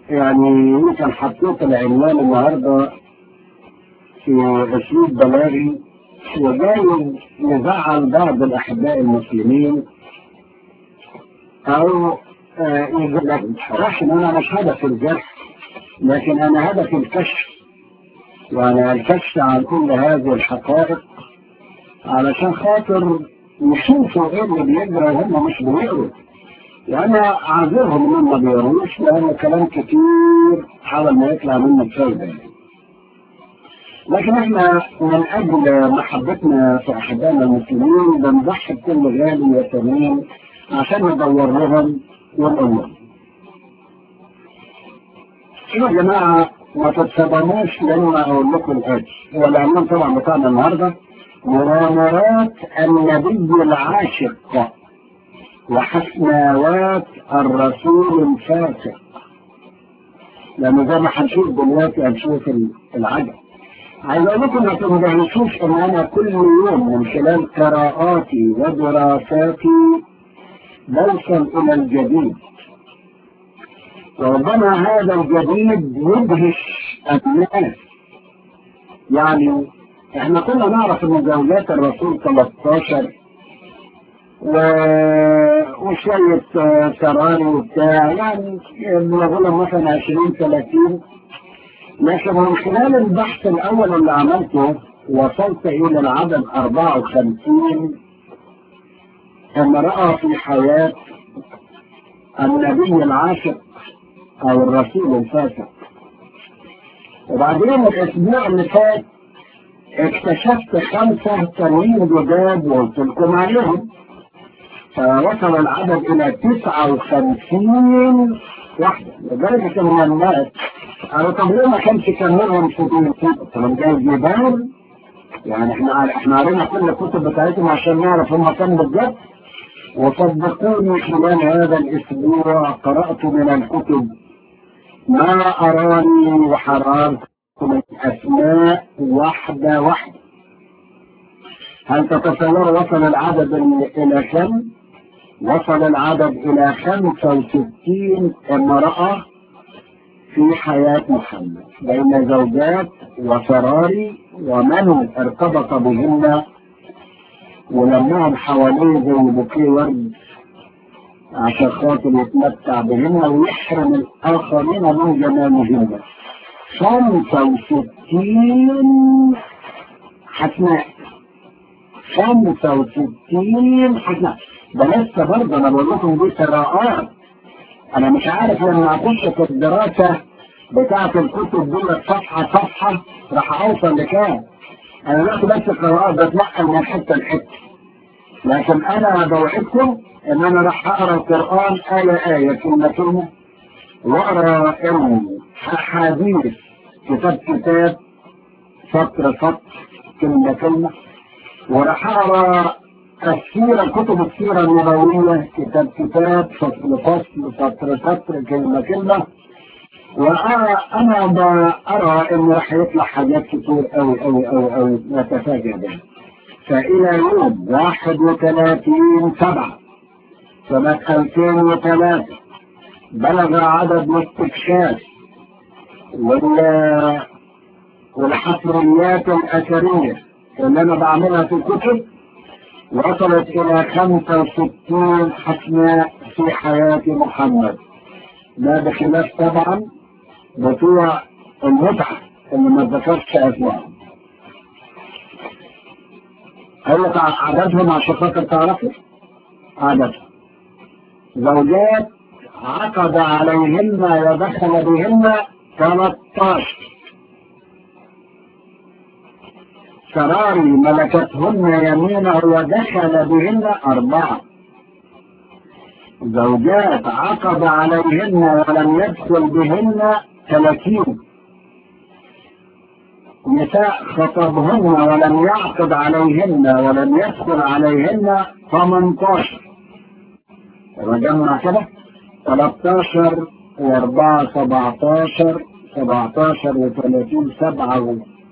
يعني يمكن حطيت العنوان النهارده في اسلوب بلاغي وجايز يزعل بعض الاحباء المسلمين او آه يقول لك رحم انا مش هدف الجرح لكن انا هدف الكشف يعني الكشف عن كل هذه الحقائق علشان خاطر يشوفوا ايه اللي بيجرى وهم مش بيقروا وانا عاذرهم ان ما بيقروش لان كلام كتير حاول ما يطلع منه بفايده لكن احنا من اجل محبتنا في احبائنا المسلمين بنضحي بكل غالي وثمين عشان ندور لهم ونقول لهم يا جماعه ما تتصدموش لما اقول لكم الاتي هو العنوان طبعا بتاعنا النهارده مغامرات النبي العاشق وحسناوات الرسول الفاسق لأنه زي ما هنشوف دلوقتي هنشوف العجب عايز اقول لكم ما تنبهوش ان انا كل يوم من خلال قراءاتي ودراساتي بوصل الى الجديد وربما هذا الجديد يدهش الناس يعني احنا كنا نعرف ان زوجات الرسول 13 و... وشوية سراري وبتاع يعني بنقول مثلا 20 30 لكن من خلال البحث الأول اللي عملته وصلت إلى العدد 54 امرأة في حياة النبي العاشق أو الرسول الفاسق وبعدين الأسبوع اللي فات اكتشفت خمسة تنوين جداد وقلت لكم عليهم فوصل العدد إلى 59 واحدة لدرجة إن الناس قالوا طب ليه ما كانش كملهم في دين قلت لهم جايز جبال يعني احنا احنا قرينا كل الكتب بتاعتهم عشان نعرف هم كام بالظبط وصدقوني خلال هذا الاسبوع قرأت من الكتب ما أراني وحررت من أسماء واحدة واحدة هل تتصور وصل العدد إلى كم؟ وصل العدد إلى 65 امرأة في حياة محمد بين زوجات وسراري ومن ارتبط بهن ولمهم حواليه زي بوكيه ورد عشان خاطر يتمتع بهن ويحرم الآخرين من جمالهن 65 حسناء 65 حسناء ده لسه برضه انا بقول لكم دي قراءات انا مش عارف لما اخش في الدراسه بتاعه الكتب دول صفحه صفحه راح اوصل لكام انا دلوقتي بس قراءات بتنقل من حته لحته لكن انا بوعدكم ان انا راح اقرا القران ايه ايه كلمه كلمه واقرا احاديث كتاب كتاب سطر سطر كلمه كلمه وراح اقرا السيرة كتب السيرة النبوية كتاب كتاب فصل فصل سطر سطر كلمة كلمة وأرى أنا بأرى إن راح يطلع حاجات كتير أوي أوي أوي أوي نتفاجأ بها فإلى يوم 31 سبعة سنة 2003 بلغ عدد الاستكشاف وال والحصريات الأثرية اللي أنا بعملها في الكتب وصلت إلى 65 حسناء في حياة محمد ده بخلاف طبعا بتوع المتعة اللي ما ذكرش أسمائهم أقول لك عددهم عشان خاطر تعرفوا عددهم زوجات عقد عليهن ودخل بهن 13 سراري ملكتهن يمينه ودخل بهن أربعة زوجات عقد عليهن ولم يدخل بهن ثلاثين نساء خطبهن ولم يعقد عليهن ولم يدخل عليهن 18 رجعنا كده 13 و4 17 17 و30 7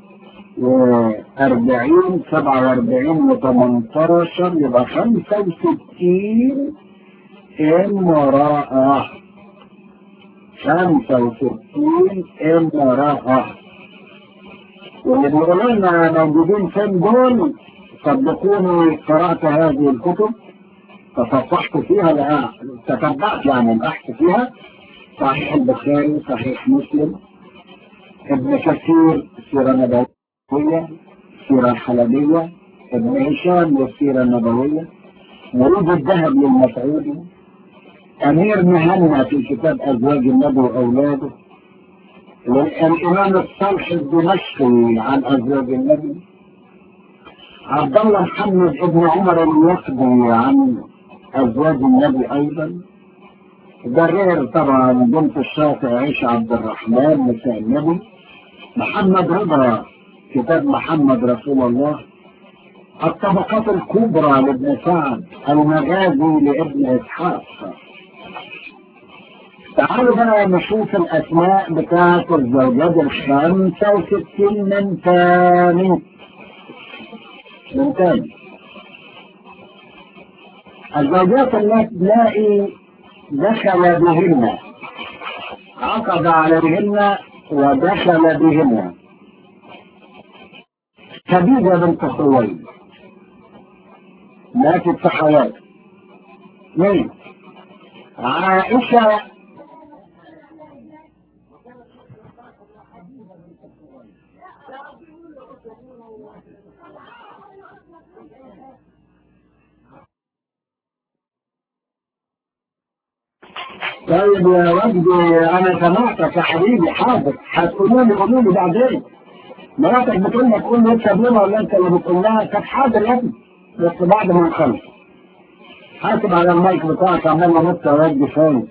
وأربعين سبعة وأربعين وثمنتاشر يبقى خمسة وستين امرأة 65 امرأة واللي بيقولوا لنا موجودين فين دول صدقوني قرأت هذه الكتب تصفحت فيها لها تتبعت يعني البحث فيها صحيح البخاري صحيح مسلم ابن كثير السيرة النبوية السيرة الحلبية ابن هشام للسيرة النبوية مريد الذهب للمسعودي أمير مهنا في كتاب أزواج النبي وأولاده والإمام الصالح الدمشقي عن أزواج النبي عبد الله محمد ابن عمر اليقضي عن أزواج النبي أيضا ده غير طبعا بنت الشاطئ عيشة عبد الرحمن نساء النبي محمد رضا كتاب محمد رسول الله الطبقات الكبرى لابن سعد المغازي لابن اسحاق تعالوا بقى نشوف الاسماء بتاعت الزوجات الخمسة وستين من تاني من تاني الزوجات التي تلاقي دخل بهن عقد عليهن ودخل بهن خديجة بنت خويلد ماتت في حياته اثنين عائشة طيب يا وجدي انا سمعتك يا حبيبي حاضر هتقولوا لي قولوا لي بعدين مراتك بتقول لك قول لي انت ابنها ولا انت اللي بتقول لها طب حاضر يا ابني بس بعد ما نخلص حاسب على المايك بتاعك عمال نط وجدي فين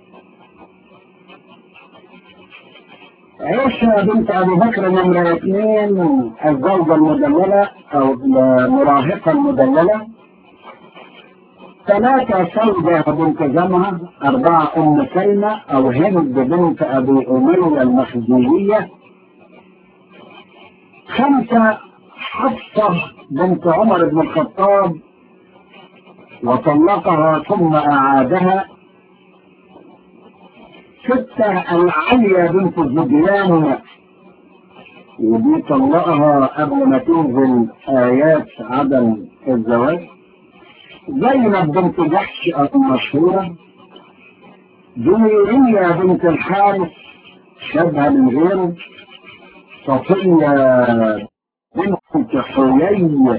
عيشة بنت ابي بكر نمرة اثنين الزوجة المدللة او المراهقة المدللة ثلاثة سودة بنت جمعة أربعة أم سلمة أو هند بنت أبي أمية المخزومية خمسة حفصة بنت عمر بن الخطاب وطلقها ثم أعادها ستة العليا بنت الزبيان ودي طلقها قبل ما تنزل آيات عدم الزواج زينب بنت جحش المشهورة جويرية بنت الحارث شبه من غيره صفية بنت حيي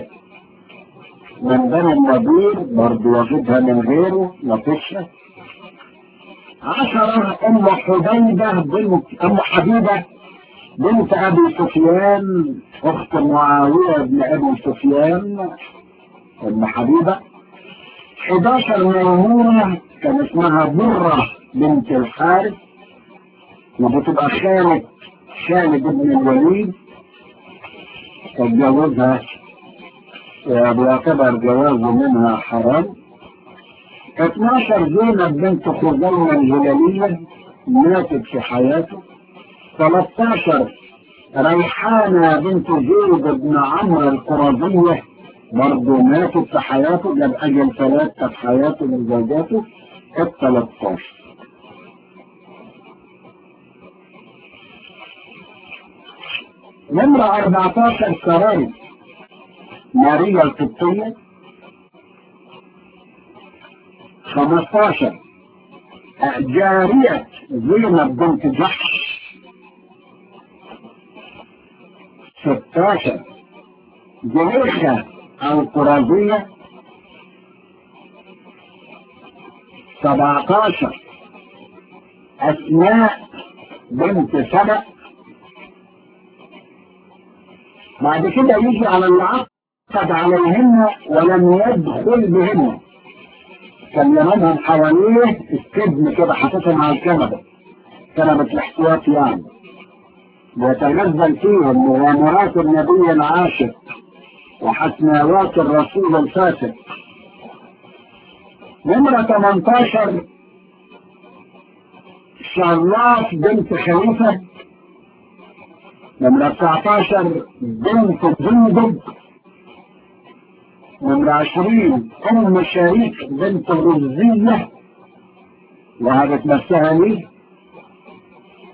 من بني النبيل برضه وجدها من غيره لطشة عشرة أم حبيبة بنت أم حبيبة بنت أبي سفيان أخت معاوية بن أبي سفيان أم حبيبة 11 ميمونة كان اسمها برة بنت الحارث وبتبقى خالد خالد بن الوليد اتجوزها بيعتبر جوازه منها حرام 12 زينب بنت خزيمة الهلالية ماتت في حياته 13 ريحانة بنت زيد بن عمرو القرظية برضه ماتت في حياته جاب أجل ثلاثة في حياته من زوجاته ال 13 نمرة 14 كراري ماريا القبطية 15 جارية زينب بنت جحش 16 جريشة القرازية 17 أسماء بنت سبأ بعد كده يجي على اللي عقد عليهن ولم يدخل بهن كان لمنهم حواليه السجن كده حاططهم على الكنبة كنبة الاحتياط يعني ويتنزل فيهم مغامرات النبي العاشق وحسناوات الرسول الفاسق نمرة 18 شراف بنت خليفة نمرة 19 بنت جندب نمرة 20 أم شريك بنت الرزية وهبت نفسها ليه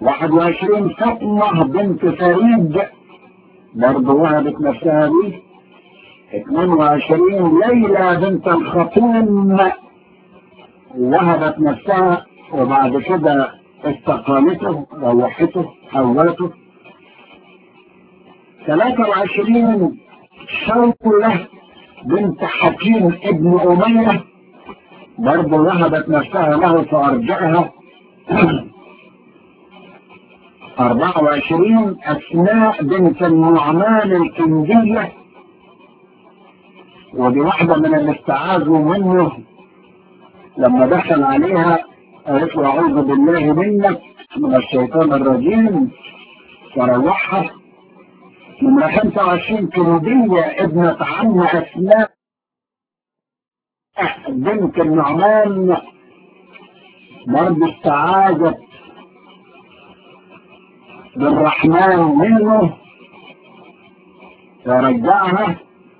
21 فاطمة بنت فريد برضه وهبت نفسها ليه 22 ليلى بنت الخطوم وهبت نفسها وبعد كده استقالته روحته حولته 23 شوكلة بنت حكيم ابن أمية برضه وهبت نفسها له فأرجعها 24 أسماء بنت النعمان الكندية ودي واحدة من اللي استعاذوا منه لما دخل عليها قالت له أعوذ بالله منك من الشيطان الرجيم فروحها نمرة 25 كندية ابنة عم أسماء بنت النعمان برضه استعاذت بالرحمن منه ورجعها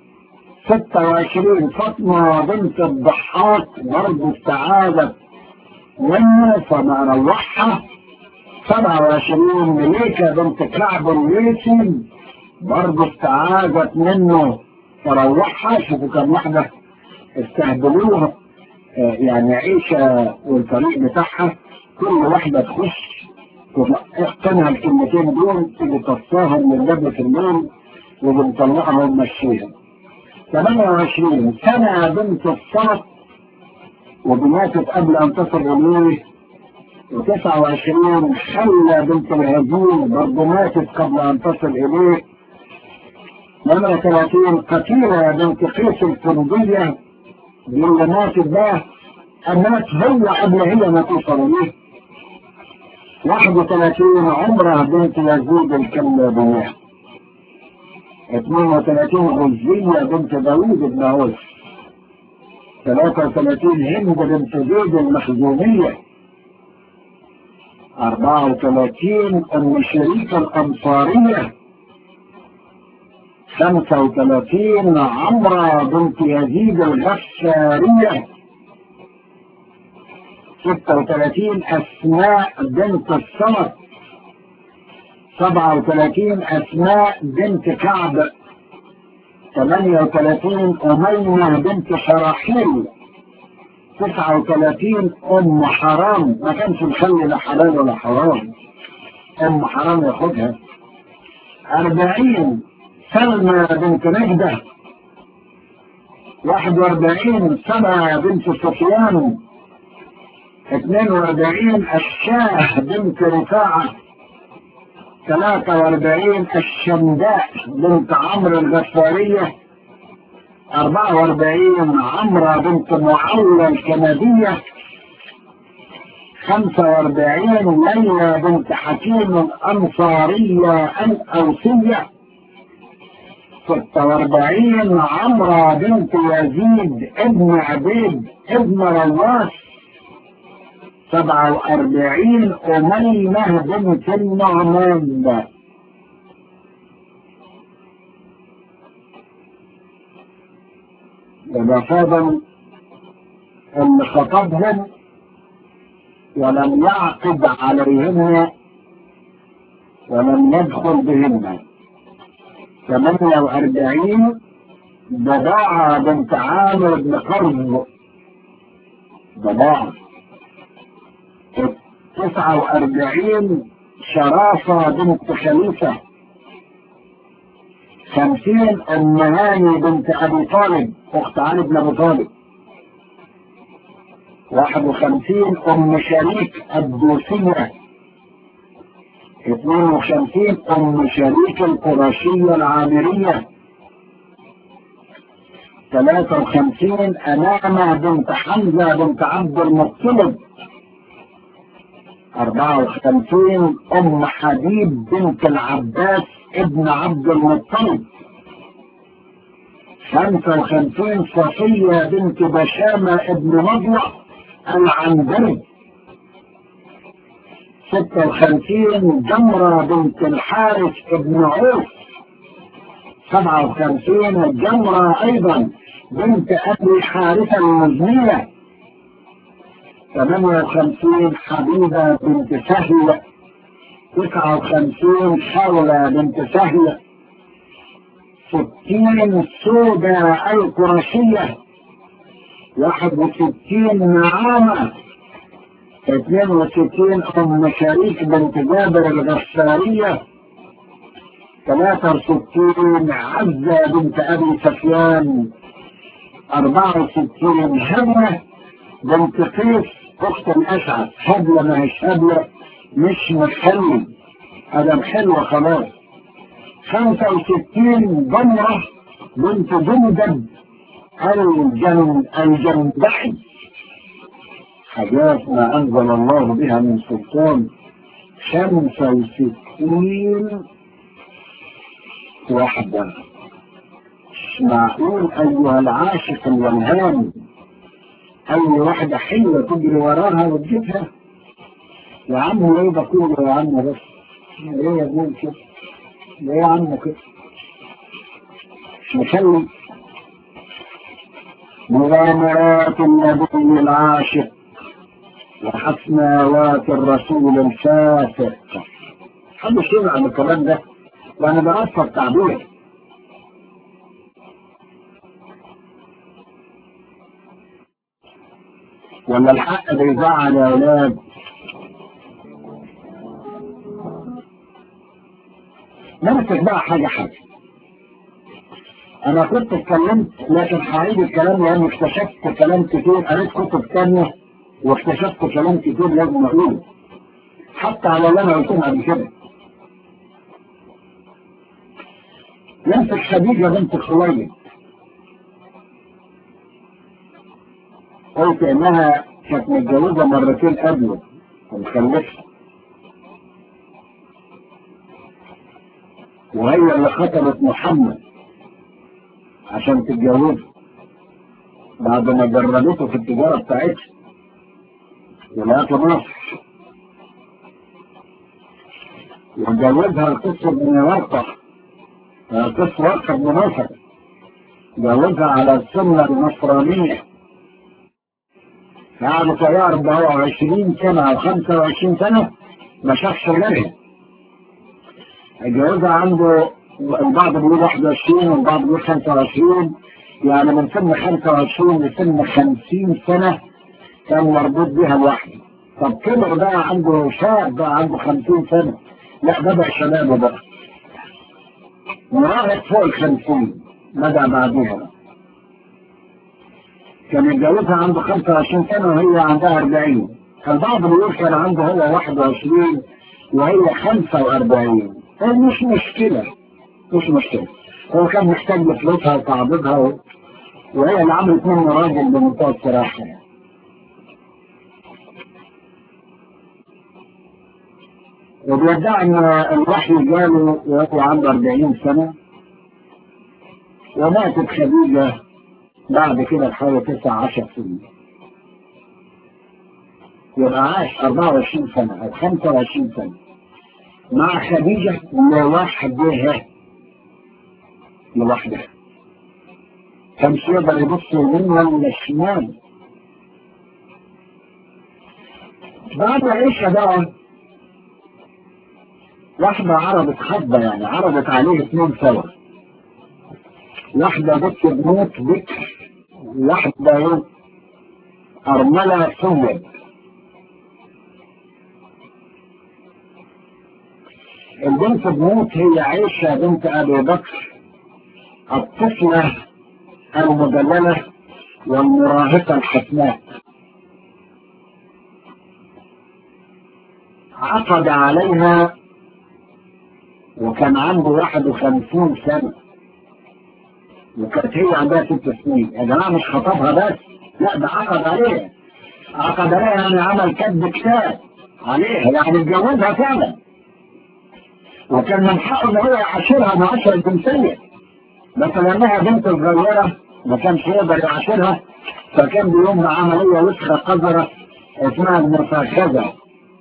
26 فاطمة بنت الضحاك برضه استعاذت منه فما روحها 27 مليكة بنت كعب الليثي برضه استعاذت منه فروحها شوفوا كم واحدة استهبلوها يعني عيشة والطريق بتاعها كل واحدة تخش اقتنع الكلمتين دول تيجي تصاهم من لبنة النوم وبنطلعها ونمشيها 28 سنة بنت الصمت وبماتت قبل ان تصل اليه و29 حلة بنت الهزيم برضه ماتت قبل ان تصل اليه نمرة 30 قتيلة بنت قيس الكندية دي اللي ماتت بقى مات هو قبل هي ما توصل اليه 31 عمره بنت يزيد الكلابية 32 غزية بنت داوود بن عوف 33 هند بنت زيد المخزومية 34 أم شريك الأنصارية 35 عمرة بنت يزيد الغفارية 36 أسماء بنت الصمت 37 أسماء بنت كعب 38 أميمة بنت شراحيل 39 أم حرام ما كانش مخلي لا حلال ولا حرام أم حرام ياخدها 40 سلمى بنت نجدة 41 سبعة بنت سفيان 42 الشاه بنت رفاعة 43 الشمداء بنت عمرو الغفارية 44 عمرة بنت معلى الكندية 45 ليلى بنت حكيم الأنصارية الأوسية 46 عمرة بنت يزيد ابن عبيد ابن رواس 47 أميمة بنت النعمان يبقى فاضل اللي خطبهم ولم يعقد عليهن ولم يدخل بهن 48 بضاعة بنت عامر بن قرب بضاعة 49 شرافة بنت خليفة 50 أم هاني بنت أبي طالب أخت علي بن أبي طالب 51 أم شريك الدوسية 52 أم شريك القرشية العامرية 53 أمامة بنت حمزة بنت عبد المطلب 54 أم حبيب بنت العباس ابن عبد المطلب 55 صفية بنت بشامة ابن مضلع العنبري 56 جمرة بنت الحارث ابن عوف 57 جمرة أيضا بنت أبي حارثة المزنية 58 حبيبة بنت سهل تسعة وخمسين حولة بنت سهلة ستين سودة القرشية واحد وستين نعامة اثنين وستين ام شريك بنت جابر الغفارية ثلاثة وستين عزة بنت ابي سفيان اربعة وستين هبلة بنت قيس اخت الاشعث هبلة ما هيش هبلة مش مخلي هذا حلوة خلاص خمسة وستين ضمرة بنت جندب الجن الجندحي حاجات ما أنزل الله بها من سلطان خمسة وستين واحدة مش معقول أيها العاشق الولهان أي واحدة حلوة تجري وراها وتجيبها يا عم ليه بقول يا عم بس ليه يقول كده ليه يا عم كده مش مخلي مغامرات النبي العاشق وحسناوات الرسول الفاسق حد سمع من الكلام ده وانا برفض تعبير ولا الحق بيزعل يا اولاد نمسك بقى حاجة حاجة أنا كنت اتكلمت لكن هعيد الكلام لأني اكتشفت كلام كتير قريت كتب تانية واكتشفت كلام كتير لازم أقوله حتى على اللي أنا قلتهم قبل كده نمسك خديجة بنت خويلد قلت إنها كانت متجوزة مرتين قبله ومخلفة وهي اللي خطبت محمد عشان تتجوزه بعد ما جربته في التجارة بتاعتها ولقيته مصر وجوزها القصة بن ورقة القصة ورقة بن نصر جوزها على السنة النصرانية قعدوا فيها 24 سنة أو 25 سنة ما شافش غيرها الجوازة عنده البعض بيقول 21 والبعض بيقول 25 يعني من سن 25 لسن 50 سنة كان مربوط بها لوحده طب كبر بقى عنده شاب بقى عنده 50 سنة لا بدأ شبابه بقى مراهق فوق ال 50 بدأ بعديها بقى كان يتجوزها عنده 25 سنة وهي عندها 40 البعض بيقول كان عنده هو 21 وهي 45 مش مشكلة مش مشكلة هو كان محتاج لفلوسها وتعبيدها و... وهي اللي عملت منه راجل بمنتهى الصراحة يعني. وبيدعي ان الوحي جاله وهو عنده 40 سنة وماتت خديجة بعد كده بحوالي 19 سنة يبقى عاش 24 سنة أو 25 سنة مع خديجة لوحدها لوحدها كان يقدر يبص يمين ولا الشمال بعد عيشة بقى واحدة عرضت حبة يعني عرضت عليه اثنين سوا واحدة بك بنوت بك واحدة أرملة سود البنت بنوت هي عيشة بنت أبي بكر الطفلة المدللة والمراهقة الحسناء عقد عليها وكان عنده 51 سنة وكانت هي عندها ست سنين يا جماعة مش خطبها بس لا ده عقد عليها عقد عليها يعني عمل كتب كتاب عليها يعني اتجوزها فعلا وكان من حقه ان هو يعاشرها معاشرة جنسية بس لانها بنت صغيرة ما كانش يقدر يعاشرها فكان بيقوم بعملية وسخة قذرة اسمها المفاخذة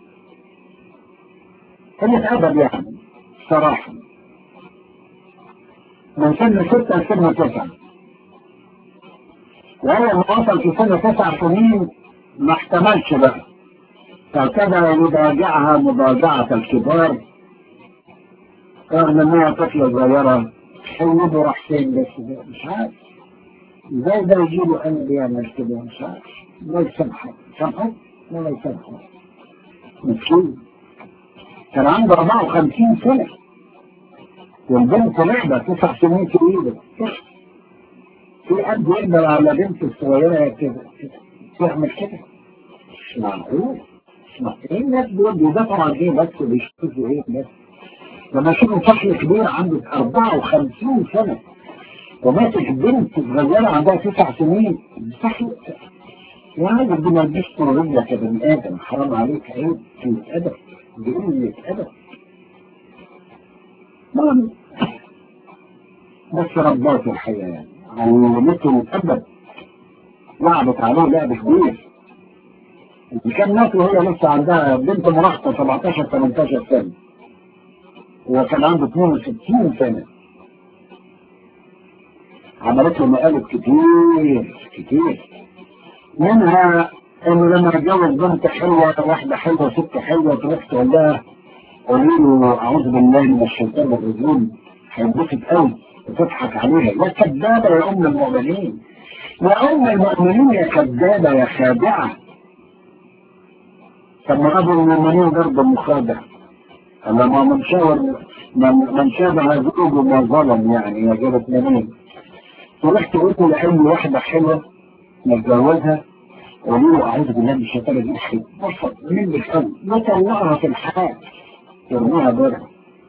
قلة أدب يعني صراحة من سن ستة لسن تسعة وهو لما وصل في سن تسع سنين ما احتملش بقى فابتدى يضاجعها مضاجعة الكبار رغم انها طفلة صغيرة حلمه راح فين بس ده مش عارف ازاي ده يجيله قلب يعمل كده مش عارف الله يسامحه سامحه ولا يسامحه مسكين كان عنده 54 سنة والبنت لعبة تسع سنين في ايده في أب يقدر على بنت الصغيرة كده تعمل كده مش معقول مش معقول ايه الناس دول بيدافعوا عن ايه بس بيشوفوا ايه بس لما يشوفوا طفل كبير عنده 54 سنة وماسك بنت صغيرة عندها تسع سنين مستحيل يا راجل دي ما تجيش رجلك يا بني آدم حرام عليك عيب في أدب دي قلة أدب ما بس ربات الحياة علمته الأدب لعبت عليه لعب كبير اللي كان مات وهي لسه عندها بنت مراهقة 17 18 سنة وكان عنده 62 سنة عملت له مقالب كتير كتير منها انه لما اتجوز بنت حلوه واحده حلوه ست حلوه تروح تقول لها قولي له اعوذ بالله من الشيطان الرجيم هينبسط قوي وتضحك عليها يا كذابه يا ام المؤمنين يا ام المؤمنين يا كذابه يا خادعه طب ما ابو المؤمنين برضه مخادع انا ما من شاور من شابه زوجه ما ظلم يعني يا جابت منين تروح تقول له لأي واحدة حلوة نتجوزها قولوا له أعوذ بالله من الشيطان الرجيم هيتبسط من الحب وطلعها في الحياة ترميها بره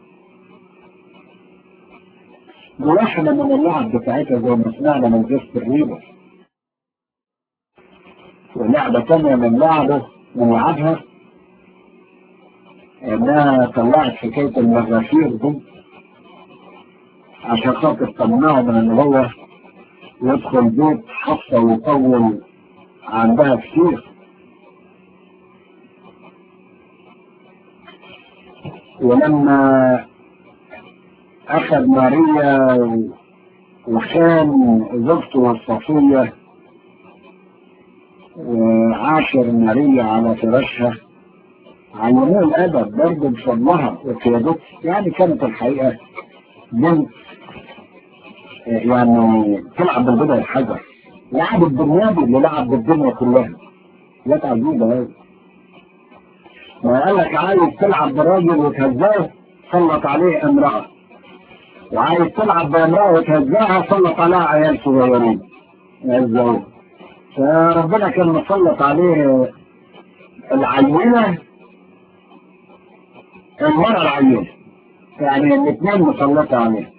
واحدة من اللعب بتاعتها زي ما سمعنا من جيش الريبة ولعبة تانية من لعبه من لعبها انها طلعت حكاية المغافير دي عشان خاطر تمنعه من ان هو يدخل بيت حتى يطول عندها كتير ولما أخذ ماريا وخان زوجته الصفية وعاشر ماريا على فراشها علموه الأدب برضه بفضلها وقيادتها يعني كانت الحقيقة بنت يعني تلعب بالبدع الحجر لعب الدنيا اللي لعب بالدنيا كلها جت عجيبة هاي ما قال لك عايز تلعب براجل وتهزاه سلط عليه امرأة وعايز تلعب بامرأة وتهزاها سلط عليها عيال صغيرين يهزوه فربنا كان مسلط عليه العينة المرأة العينة يعني الاثنين مسلطة عليه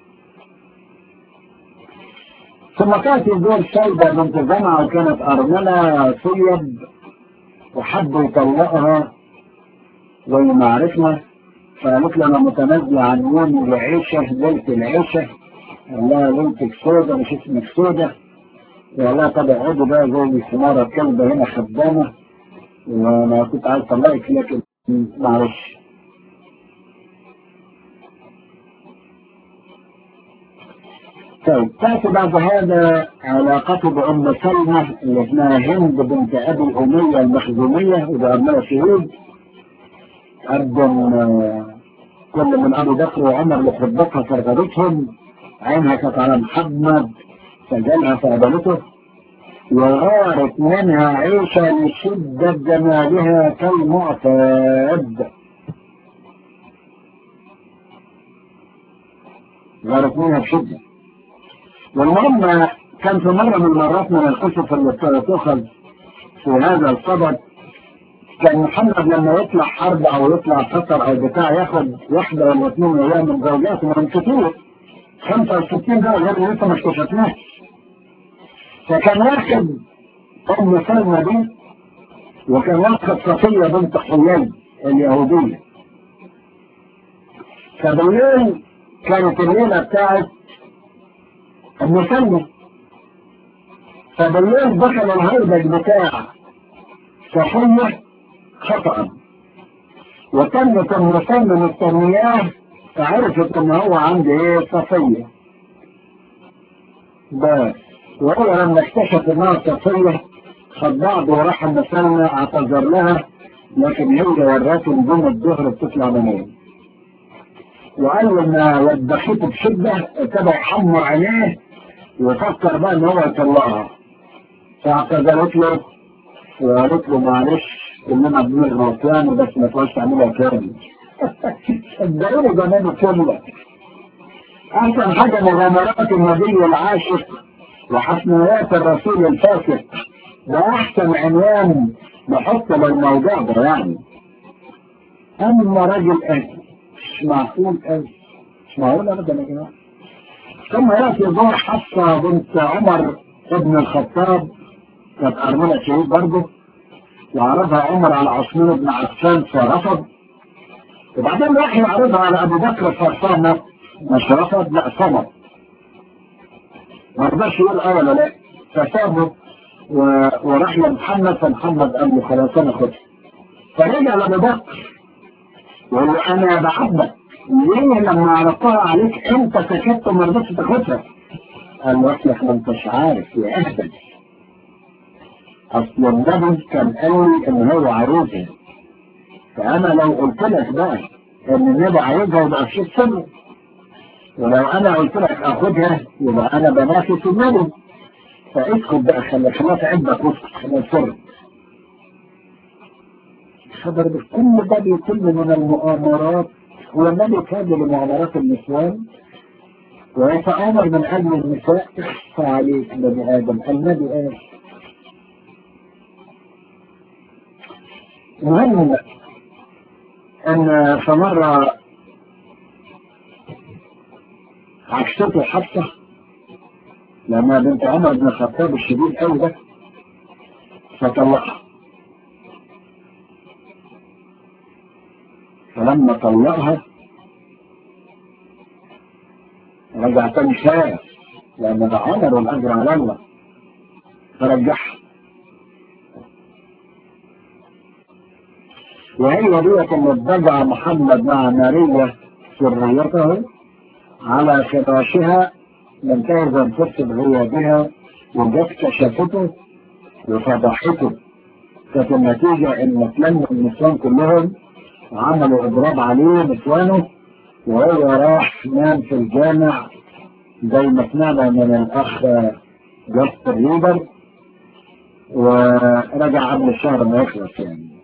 ثم كانت الزوج سيدة بنت جمعة وكانت أرملة صيب وحب يطلقها زي ما عرفنا فقالت له أنا متنازلة عن يوم العيشة ليلة العيشة قال لها ليلتك سودة مش اسمك سودة وقال لها طب اقعدوا بقى زي سمارة كلبة هنا خدامة وأنا كنت عايز أطلقك لكن معلش طيب تأتي بعد هذا علاقته بأم سلمة اللي اسمها هند بنت أبي أمية المخزومية وده أبناء شهود أردن كل من أبو بكر وعمر لخطبتها فرغبتهم عينها كانت على محمد سجلها فقبلته وغارت منها عيشة لشدة جمالها كالمعتاد غارت منها بشدة والمهم كان في مرة من المرات من القصص اللي تؤخذ في هذا الصدد كان محمد لما يطلع حرب او يطلع خطر او بتاع ياخد واحدة ولا اثنين ايام من زوجاته من كتير 65 ده غير لسه ما اكتشفناش فكان واخد ام سلمى دي وكان واخد صفية بنت حيي اليهودية فبالليل كانت الليلة بتاعت المسلم فبالليل دخل الهربج بتاع صحية خطأ وتمت المسلم مستنياه فعرفت ان هو عنده ايه صفية بس وهو لما اكتشف انها صفية خد بعضه وراح المسلمة اعتذر لها لكن هي وراته نجوم الظهر بتطلع منين وأول ما وضحته بشدة ابتدى يحمر عينيه وفكر بقى إن هو يطلعها فاعتذرت له وقالت له معلش كلنا بنغلط يعني بس ما تقعدش تعملها تاني صدقوني زمان كله أحسن حاجة مغامرات النبي العاشق وحسنيات الرسول الفاسق ده أحسن عنوان نحط للموضوع ده يعني أما راجل أهل مش معقول أهل مش معقول أبدا يا جماعة ثم يأتي دور حفصة بنت عمر ابن الخطاب كانت أرملة شهيد برضه وعرضها عمر على عثمان بن عفان فرفض وبعدين راح يعرضها على أبو بكر فصمت مش رفض لا صمت ما رضاش يقول اه ولا لا فسابه وراح لمحمد فمحمد قال له خلاص انا خدها فرجع لابو بكر وقال له انا بعبك ليه لما عرضتها عليك انت سكت وما رضيتش تاخدها؟ قال له اصلك ما انتش عارف يا اهبل اصل النبي كان قال لي ان هو عروسه فانا لو قلت لك بقى ان النبي عايزها يبقى شيء سر ولو انا قلت لك اخدها يبقى انا بنافس النبي فاسكت بقى خلي خلاص عندك وسط خلاص سر خبر بكل ده بيتم من المؤامرات والنبي كان لمؤامرات النسوان ويتآمر من أجل النساء اخفى عليك بني آدم النبي قال المهم ان في مرة عكسته حفصة لما بنت عمر بن الخطاب الشديد قوي ده فطلقها فلما طلقها رجع تاني خاف لان ده عمر والاجر على الله فرجعها وهي ديت اللي اتبع محمد مع ماريا سريته على فراشها لم تهزم فرصة غيابها وجت كشفته وفضحته كانت النتيجة ان اتلموا النسوان كلهم وعملوا اضراب عليه نسوانه وهو راح نام في الجامع زي ما سمعنا من الاخ جاستر ريبر ورجع قبل الشهر ما يخلص يعني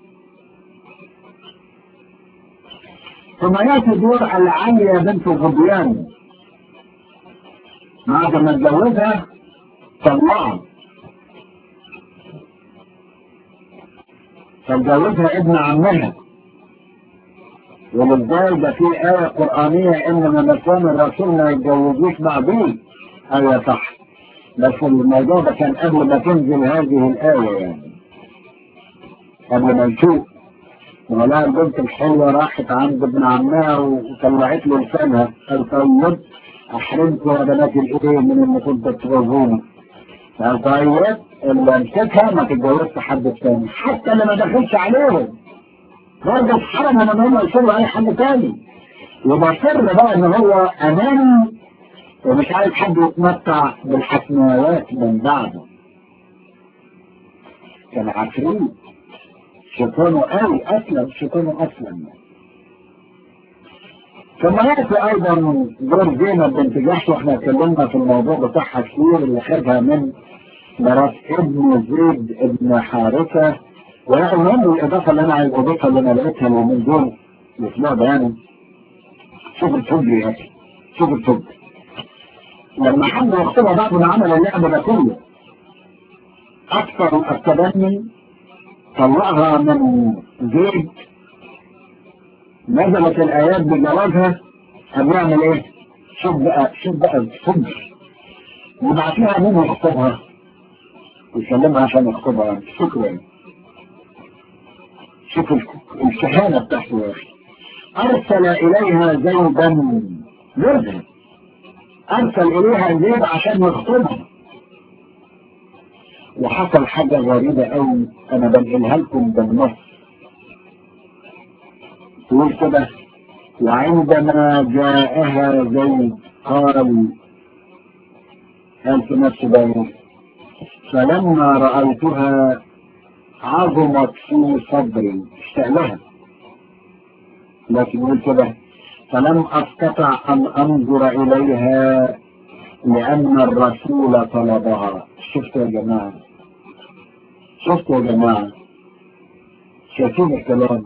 ثم ياتي دور العالية بنت غبيان بعد ما اتجوزها طلعها فاتجوزها ابن عمها ولذلك ده في آية قرآنية إن من نسوان الرسول ما يتجوزوش بعضين أيوة صح بس الموضوع ده كان قبل ما تنزل هذه الآية يعني قبل ما نشوف ولا البنت الحلوة راحت عند ابن عمها وطلعت له لسانها قال طيب أحرمت يا بنات الإيه من اللي كنت تتجوزوني قال طيب اللي امسكها ما تتجوزش حد تاني حتى اللي ما دخلش عليهم برضه اتحرم من ان هم يصلوا اي حد تاني يبقى سر بقى ان هو اماني ومش عايز حد يتمتع بالحسنيات من بعده كان عفريت شيطانه قوي اسلم شيطانه اسلم ثم ياتي ايضا دور زينب بنت جحش واحنا اتكلمنا في الموضوع بتاعها كتير اللي خدها من مرات ابن زيد ابن حارثه والمهم الاضافه اللي انا عايز اضيفها اللي انا لقيتها من دول الاسبوع ده يعني شوف الفجر يا اخي شوف الفجر لما حد يخطبها بعد ما عمل اللعبه ده كله اكثر التبني طلعها من زيد نزلت الايات بجوازها طب يعمل ايه؟ شوف بقى شوف بقى الفجر يبعتيها مين يخطبها يسلمها عشان يخطبها شكرا شوف الشهادة بتاعته يا أخي أرسل إليها زيدا زوجها أرسل إليها زيد عشان يخطبها وحصل حاجة غريبة أوي أنا بنقلها لكم بالنص تقول كده وعندما جاءها زيد قال قال في نفسه بقى فلما رأيتها عظمت في صدري اشتغلها لكن يقول كده فلم استطع ان انظر اليها لان الرسول طلبها شفتوا يا جماعه شفتوا يا جماعه شايفين الكلام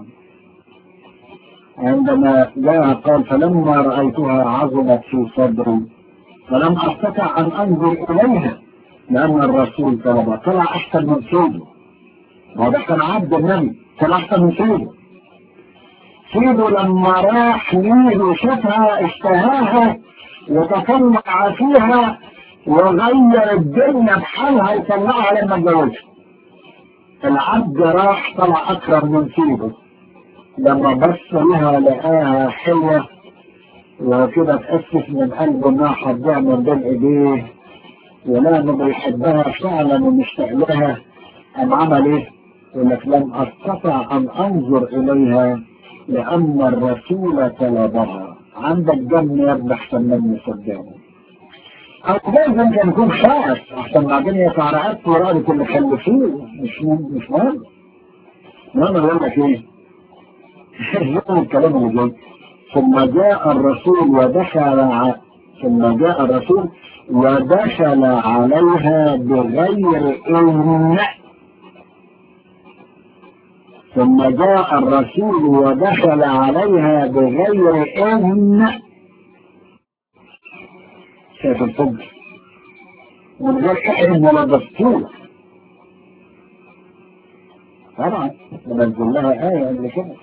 عندما جاء قال فلما رأيتها عظمت في صدري فلم أستطع أن أنظر إليها لأن الرسول طلبها طلع أحسن من سيده وهذا كان عبد النبي طلع أحسن من سيده سيده لما راح ليه وشافها اشتهاها وتطلع فيها وغير الدنيا بحالها يطلعها لما اتجوزها العبد راح طلع أكرم من سيده لما بص لها لقاها حلوة وكده تأسف من قلبه انها حبها من بين ايديه ولانه بيحبها فعلا ومشتاق لها قام عمل ايه؟ يقول لك لم استطع ان انظر اليها لان الرسول طلبها عندك جنة يا ابن احسن مني صدقني او لازم كان يكون خاص عشان بعدين يتعرقت ورقبة اللي خلفوه مش مش مهم المهم يقول لك ايه؟ يقول الكلام اللي جاي ثم جاء الرسول ودخل ع... ثم جاء الرسول ودخل عليها بغير إذن ثم جاء الرسول ودخل عليها بغير إذن شايف الفجر من غير إذن ولا دستور طبعا ننزل لها آية قبل كده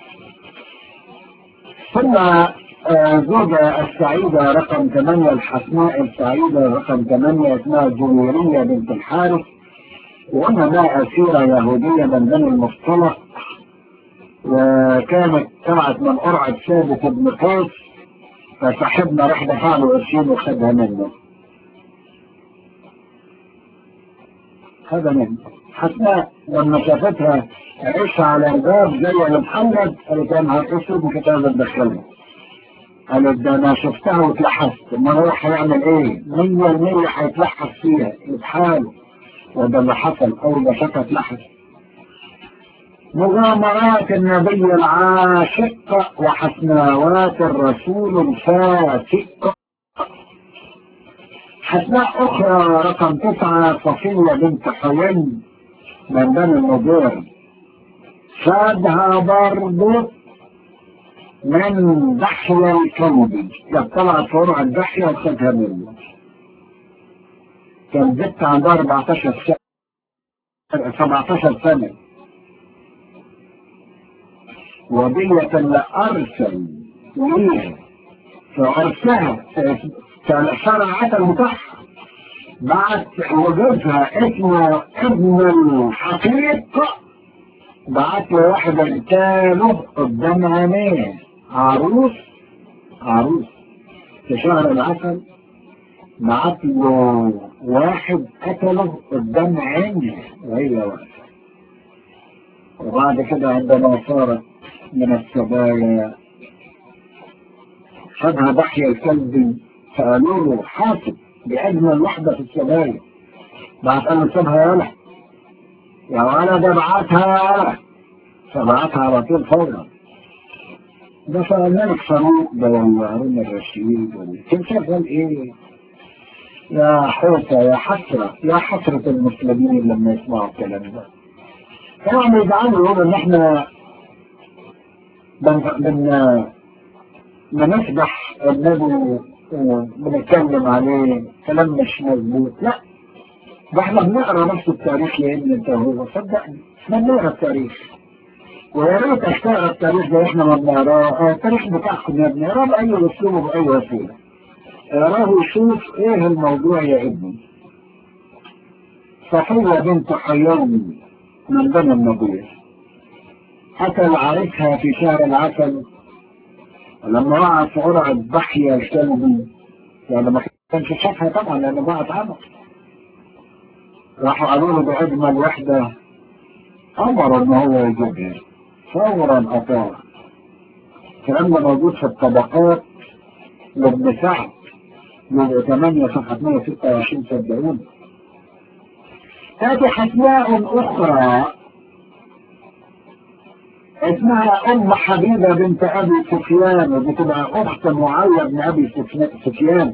ثم زوجة السعيدة رقم 8 الحسناء السعيدة رقم 8 اسمها جويرية بنت الحارث وأنها أسيرة يهودية من بني المصطلق وكانت طلعت من قرعة ثابت بن قيس فصاحبنا راح دفع له قرشين وخدها منه خدها منه حسناء لما شافتها عيش على الباب زي محمد قالت انا هتصل وكنت عايز اتدخلها قالت ده انا شفتها واتلحست امال هو هيعمل ايه؟ 100% هيتلحس فيها بحاله وده اللي حصل اول ما شافها اتلحس مغامرات النبي العاشق وحسناوات الرسول الفاسق حسناء اخرى رقم تسعة صفية بنت حيين من بني النضير خدها برضه من دحية الكندي كانت طلعت فرع الدحية وخدها منه كان بنت عندها 14 سنة 17 سنة ودية لأرسل ليها فأرسلها فشرعت المتاح بعت وجوزها اسمه ابن الحقيق بعت له واحد قتاله قدام عينيه عروس عروس في شهر العسل بعت له واحد قتله قدام عينيه وهي واقفه وبعد كده عندما صارت من السبايا خدها ضحية الكلبي فقالوا له حاسب بأجمل وحدة في السبايا بعد أن سابها يا ولد يا ولد ابعتها فبعتها على طول فورا ده فالملك فاروق ده ولا هارون الرشيد ولا كان شغال ايه يا حوسه يا حسره يا حسره المسلمين لما يسمعوا الكلام ده طبعا يزعلوا يقولوا ان احنا بن بن بنسبح النبي بنتكلم عليه كلام مش مظبوط لا ده احنا بنقرا نفس التاريخ يا ابني انت هو صدقني احنا بنقرا التاريخ ويا ريت اشتغل التاريخ ده احنا ما بنقراه التاريخ بتاعكم يا ابني اقراه باي اسلوب وباي وسيله اقراه وشوف ايه الموضوع يا ابني صفية بنت حيومي من بني النضير قتل عرفها في شهر العسل ولما وقعت في قرعة ضحية الكلبي يعني ما كانش شافها طبعا لأنه وقعت عمر راحوا قالوا له بأجمل وحدة أمر إن هو يجيبها فورا أطاع الكلام ده موجود في الطبقات لابن سعد جزء 8 صفحة 126 صدقوني هذه حسناء أخرى اسمها ام حبيبة بنت ابي سفيان ودي تبقى اخت معاوية بن ابي سفيان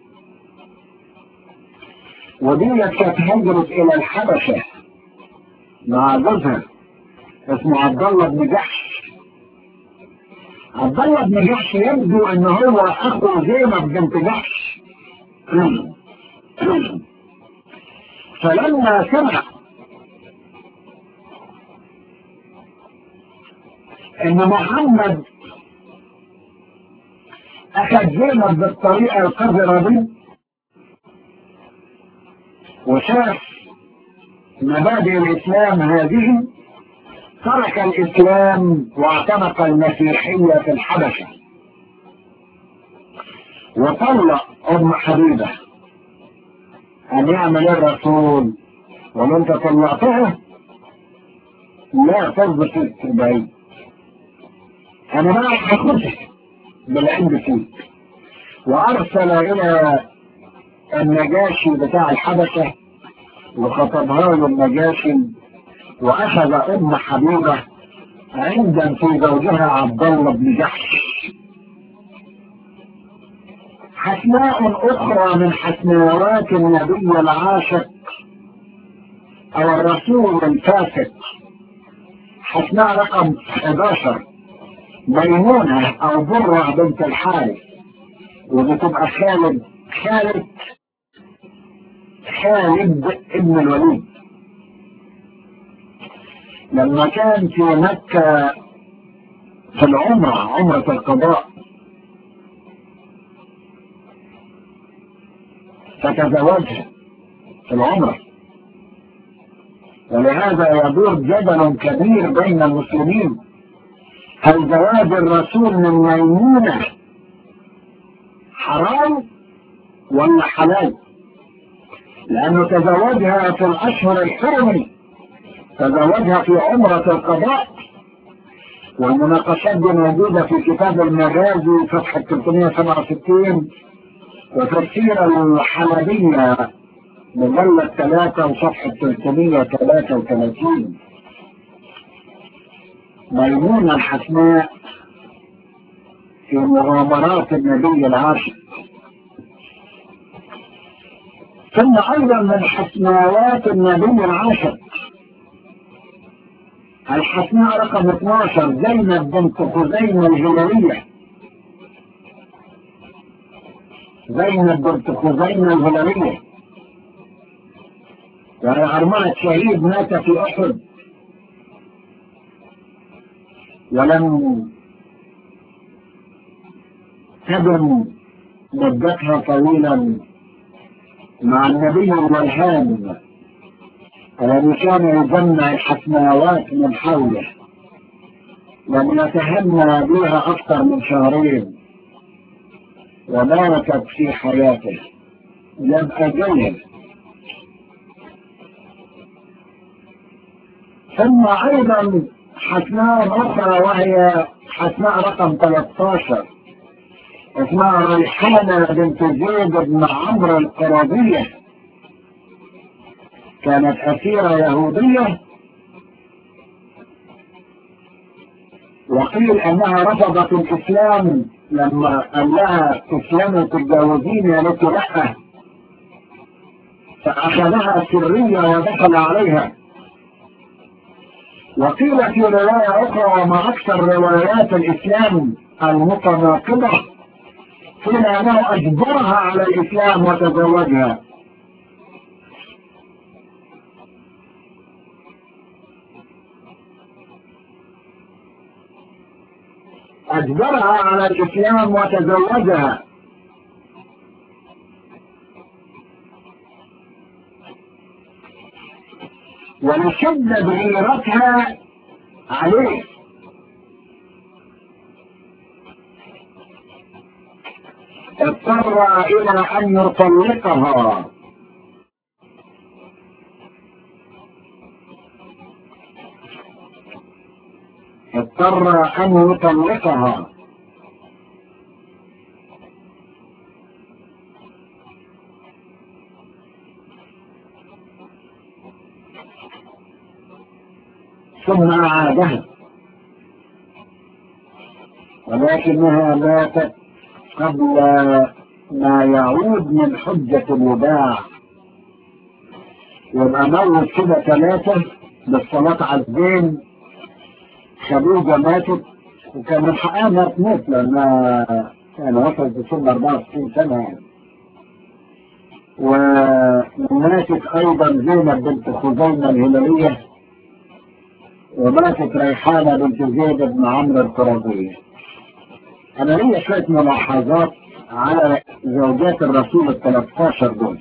ودي كانت هجرت الى الحبشة مع جوزها اسمه عبد الله بن جحش عبد الله بن جحش يبدو ان هو اخو زينب بنت جحش فلما سمع ان محمد اخذ زينب بالطريقة القذرة دي وشاف مبادئ الاسلام هذه ترك الاسلام واعتنق المسيحية في الحبشة وطلق ام حبيبة ان يعمل الرسول ولو انت طلقتها لا تضبط البعيد انا ما هاخدك بالعند فيك وارسل الى النجاشي بتاع الحبشة وخطبها له النجاشي واخذ ام حبيبة عند في زوجها عبد الله بن جحش حسناء اخرى من حسناوات النبي العاشق او الرسول الفاسق حسناء رقم 11 ميمونة او برة بنت الحارث وبتبقى خالد خالد خالد ابن الوليد لما كان في مكة في العمرة عمرة القضاء فتزوجها في العمرة ولهذا يدور جدل كبير بين المسلمين هل زواج الرسول من ميمونة حرام ولا حلال لأنه تزوجها في الأشهر الحرم تزوجها في عمرة القضاء والمناقشات دي موجودة في كتاب المغازي صفحة 367 وفي السيرة الحلبية مجلد 3 وصفحة 333 ميمونة الحسناء في مغامرات النبي العاشق ثم ايضا من حسناوات النبي العاشق الحسناء رقم 12 زينب بنت خزيمة الهلالية زينب بنت خزيمة الهلالية وهي أرملة شهيد مات في أحد ولم تدم مدتها طويلا مع النبي والهام الذي كان يجمع الحسناوات من حوله لم يتهنى بها أكثر من شهرين وماتت في حياته لم أجله ثم أيضا حسناء أخرى وهي حسناء رقم 13 اسمها ريحانة بنت زيد بن عمرو القرابية كانت أسيرة يهودية وقيل أنها رفضت الإسلام لما قال لها تسلمي تتجوزيني قالت لا فأخذها سرية ودخل عليها وقيل في رواية أخرى وما أكثر روايات الإسلام المتناقضة قيل أنه أجبرها على الإسلام وتزوجها أجبرها على الإسلام وتزوجها ولشدد غيرتها عليه اضطر إلى أن يطلقها اضطر أن يطلقها ثم أعادها ولكنها ماتت قبل ما يعود من حجة الوداع يبقى موت كده ثلاثة بالصلاة على الدين خديجة ماتت وكان من حقها انها تموت لانها يعني وصلت لسن 64 سنة يعني وماتت ايضا زينب بنت خزيمة الهلالية وماتت ريحانة بنت زيد بن عمرو القرظية انا ليا شوية ملاحظات على زوجات الرسول ال 13 دول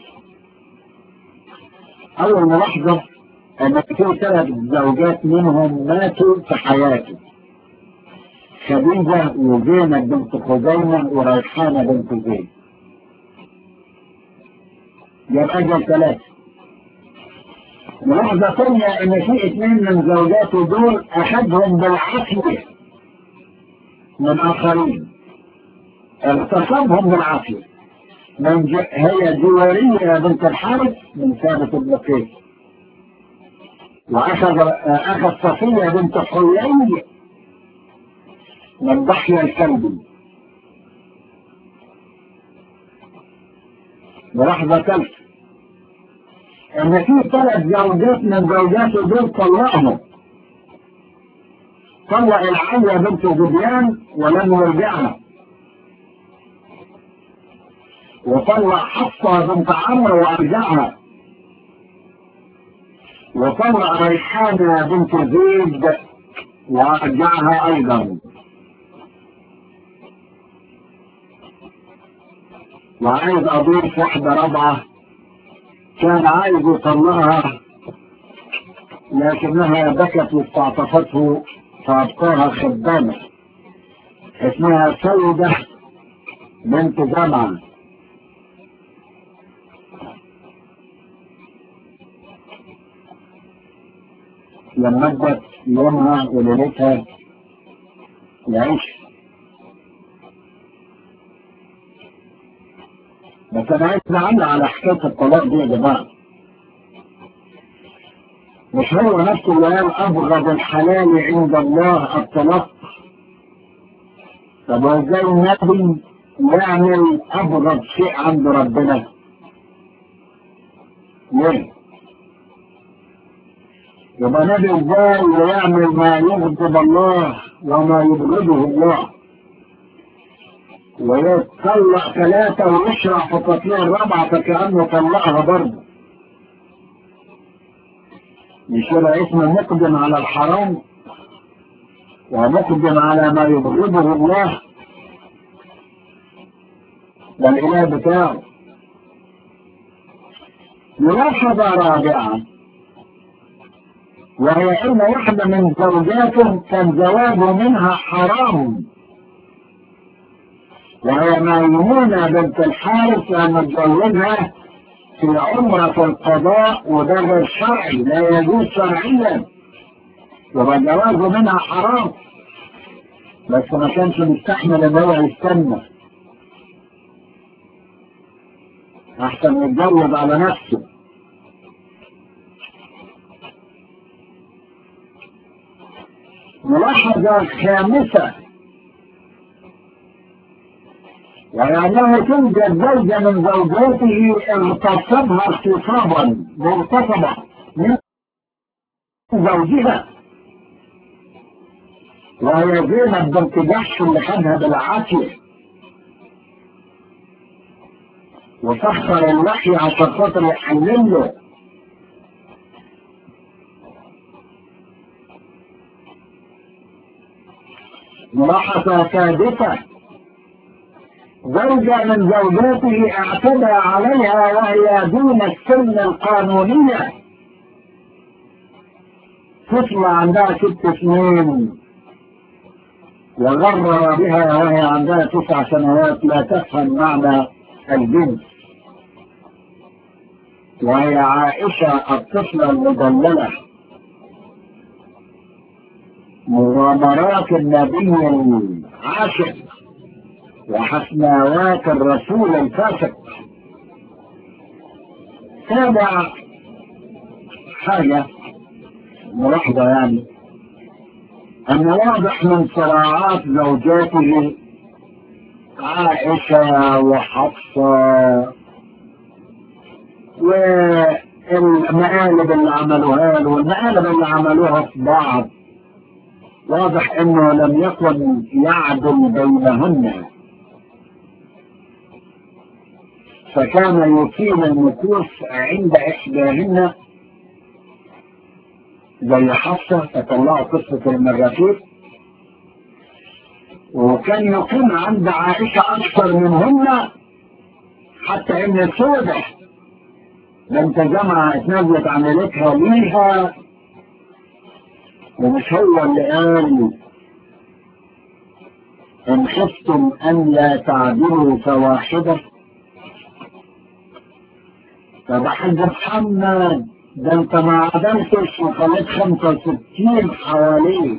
اول ملاحظة ان في ثلاث زوجات منهم ماتوا في حياته خديجة وزينب بنت خزيمة وريحانة بنت زيد يبقى اجل ثلاثة ملاحظة ثانية ان في اثنين من زوجاته دول اخذهم بالعافية من اخرين اغتصبهم بالعافية من ج... هي جوارية بنت الحارث من ثابت بن قيس واخذ اخذ صفية بنت حيي من ضحية الكلبي ملاحظة ثالثة ان في ثلاث زوجات من زوجاته دول طلقهم طلق العليا بنت زبيان ولم يرجعها وطلق حفصة بنت عمرو وارجعها وطلق ريحانة بنت زيد وارجعها ايضا وعايز اضيف واحدة رابعة كان عايز يطلقها لكنها بكت واستعطفته فابقاها خدامة اسمها سودة بنت جمعة لما ادت يومها وليلتها يعيش بس انا عايز نعلق على حكايه الطلاق دي يا جماعه مش هو نفسه اللي قال ابغض الحلال عند الله الطلاق طب وازاي النبي يعمل ابغض شيء عند ربنا ليه يبقى النبي ازاي يعمل ما يغضب الله وما يبغضه الله ويطلق ثلاثة ويشرع في التطليق الرابعة فكأنه طلقها برضه مش يبقى اسمه مقدم على الحرام ومقدم على ما يبغضه الله ده الإله بتاعه ملاحظة رابعة وهي ان واحدة من زوجاته كان زواجه منها حرام وهي ميمونة بنت الحارث لما اتجوزها في عمرة القضاء وده غير شرعي لا يجوز شرعيا يبقى جوازه منها حرام بس ما كانش مستحمل ان هو يستنى احسن يتجوز على نفسه ملاحظة خامسة وأنه توجد زوجة من زوجاته اغتصبها اغتصابا مغتصبة من زوجها وهي زينب بنت جحش اللي خدها بالعافية وسخر اللحية عشان خاطر يحلل له ملاحظة سادسة زوجة من زوجاته اعتدى عليها وهي دون السن القانونية طفلة عندها ست سنين وغرر بها وهي عندها تسع سنوات لا تفهم معنى الجنس وهي عائشة الطفلة المدللة مغامرات النبي العاشق وحسناوات الرسول الفاسق سابع حاجة ملاحظة يعني أن واضح من صراعات زوجاته عائشة وحفصة والمقالب اللي عملوها له والمقالب اللي عملوها في بعض واضح انه لم يكن يعدل بينهن فكان يطيل المكوس عند احداهن زي حفصة تطلعوا قصة المرافيق وكان يقيم عند عائشة أكثر منهن حتى إن سودة لم تجمع اتنازلت عملتها ليها ومش هو اللي قال إن خفتم أن لا تعدلوا فواحدة طب حاج محمد ده انت ما عدلتش وخليت 65 حواليك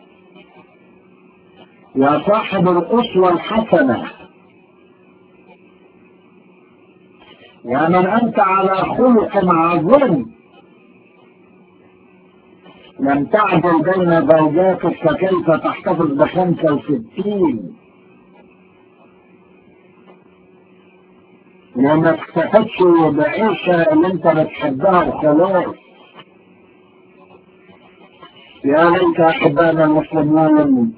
يا صاحب الأسوة الحسنة يا من أنت على خلق عظيم لم تعدل بين زوجاتك فكيف تحتفظ بخمسة وستين وما اكتفتش بعيشة اللي انت بتحبها وخلاص يا ليت احبائنا المسلمين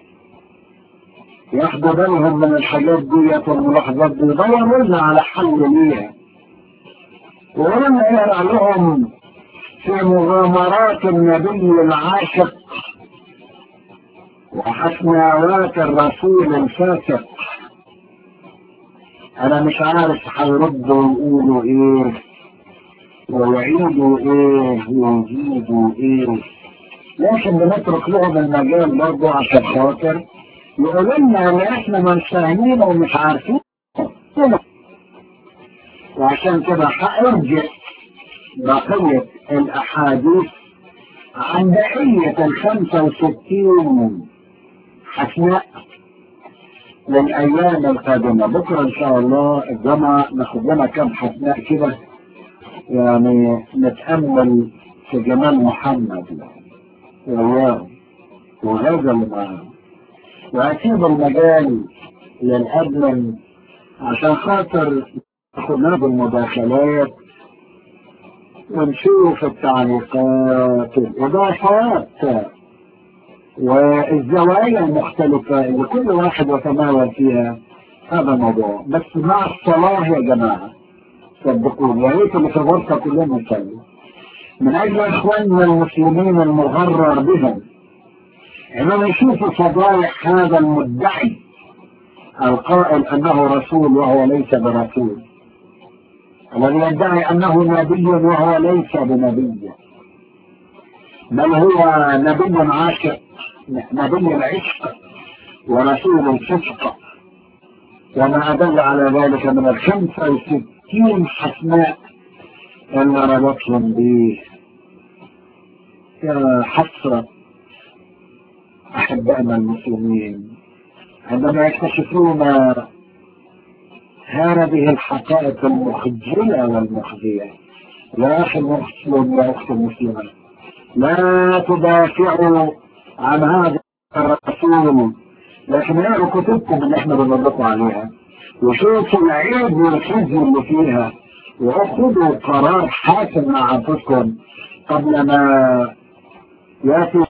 ياخدوا بالهم من الحاجات ديت والملاحظات دي يدوروا لنا على حل ليها ولما يقرا لهم في مغامرات النبي العاشق وحسناوات الرسول الفاسق انا مش عارف هيردوا يقولوا ايه ويعيدوا ايه ويزيدوا ايه لكن بنترك لهم المجال برضه عشان خاطر يقولوا لنا ان احنا مش فاهمين ومش عارفين وعشان كده هارجع بقية الاحاديث عن بقية الخمسة وستين حسناء للأيام القادمة بكرة إن شاء الله الجمعة ناخد لنا كم حسناء كده يعني نتأمل في جمال محمد وياه وهذا اللي معاه وأسيب المجال للأدمن عشان خاطر ناخد ناخد المداخلات ونشوف التعليقات والإضافات والزوايا المختلفة اللي كل واحد يتناول فيها هذا الموضوع بس مع الصلاة يا جماعة صدقوني يا ريت اللي في الغرفة كلهم نصلي من أجل إخواننا المسلمين المغرر بهم إنهم يشوفوا فضائح هذا المدعي القائل أنه رسول وهو ليس برسول الذي يدعي أنه نبي وهو ليس بنبي بل هو نبي عاشق نبي العشق ورسول الفسق وما أدل على ذلك من الخمسة وستين حسناء اللي ربطهم به يا حسرة أحبائنا المسلمين عندما يكتشفون هذه الحقائق المخجلة والمخزية يا أخي المسلم يا أخت المسلمة لا تدافعوا عن هذا الرسول لكن اقروا كتبكم اللي احنا بنطبقوا عليها وشوفوا العيب والخزي اللي فيها وخذوا قرار حاسم مع انفسكم قبل ما ياتي